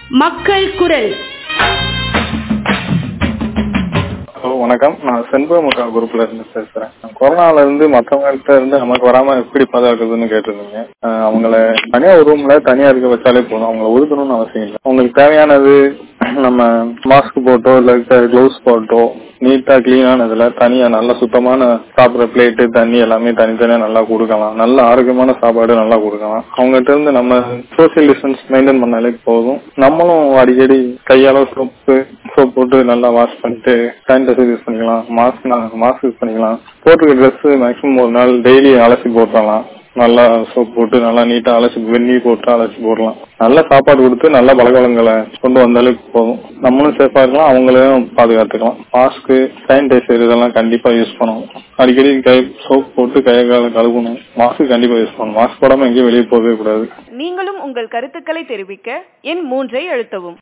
மக்கள் குரல் ஹலோ வணக்கம் நான் செண்பகமுகா குரூப்ல இருந்து பேசுறேன் கொரோனால இருந்து மத்தவங்கள்ட்ட இருந்து நமக்கு வராம எப்படி பாதுகாக்கிறதுன்னு கேட்டிருந்தீங்க அஹ் அவங்கள தனியா ஒரு ரூம்ல தனியா இருக்க வச்சாலே போதும் அவங்கள ஒதுக்கணும்னு அவசியம் இல்லை அவங்களுக்கு தேவையானது நம்ம மாஸ்க் போட்டோ இல்ல க்ளவுஸ் போட்டோ நீட்டா கிளீனானதுல தனியா நல்ல சுத்தமான சாப்பிட்ற பிளேட்டு தண்ணி எல்லாமே தனித்தனியா நல்லா கொடுக்கலாம் நல்ல ஆரோக்கியமான சாப்பாடு நல்லா கொடுக்கலாம் அவங்ககிட்ட இருந்து நம்ம சோசியல் டிஸ்டன்ஸ் மெயின்டைன் பண்ணாலே போதும் நம்மளும் அடிக்கடி கையால சோப்பு சோப் போட்டு நல்லா வாஷ் பண்ணிட்டு சானிடைசர் யூஸ் பண்ணிக்கலாம் மாஸ்க் மாஸ்க் யூஸ் பண்ணிக்கலாம் போட்டிருக்க ட்ரெஸ் மேக்ஸிமம் ஒரு நாள் டெய்லி அலசி போட்டுடலாம் நல்லா சோப் போட்டு நல்லா நீட்டா அலசி வெந்நீர் போட்டு அலசி போடலாம் நல்ல சாப்பாடு கொடுத்து நல்ல பழக்கவழங்களை கொண்டு வந்தாலே போதும் நம்மளும் சேஃபா இருக்கலாம் அவங்களையும் பாதுகாத்துக்கலாம் மாஸ்க் சானிடைசர் இதெல்லாம் கண்டிப்பா யூஸ் பண்ணணும் அடிக்கடி கை சோப் போட்டு கையை கால கழுவணும் மாஸ்க் கண்டிப்பா யூஸ் பண்ணணும் மாஸ்க் போடாம எங்கேயும் வெளியே போகவே கூடாது நீங்களும் உங்கள் கருத்துக்களை தெரிவிக்க எண் மூன்றை அழுத்தவும்